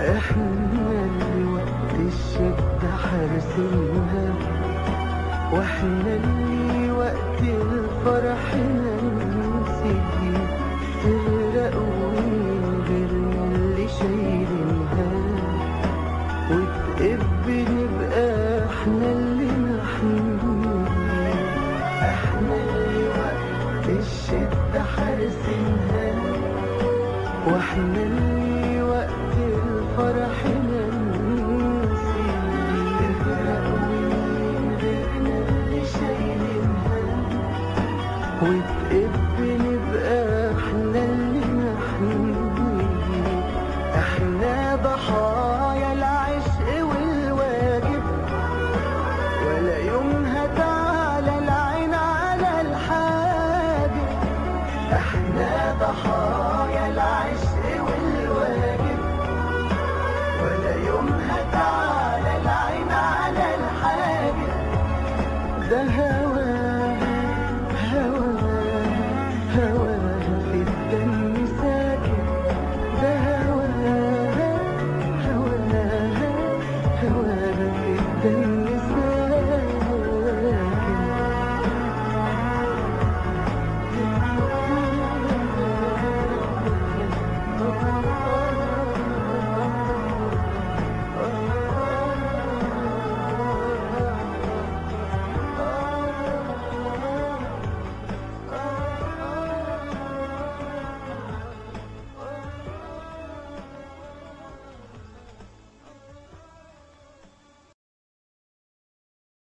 احنا اللي وقت الشدة حارسينها واحنا اللي وقت الفرح ننسي تغرق ومين غيرنا اللي شايلينها وتقب نبقى احنا اللي نحميها احنا اللي وقت الشدة حارسينها واحنا اللي وقت الفرح ننسي تغرق ومين غيرنا اللي شايلينها وتقب نبقى احنا اللي نحميه احنا ضحايا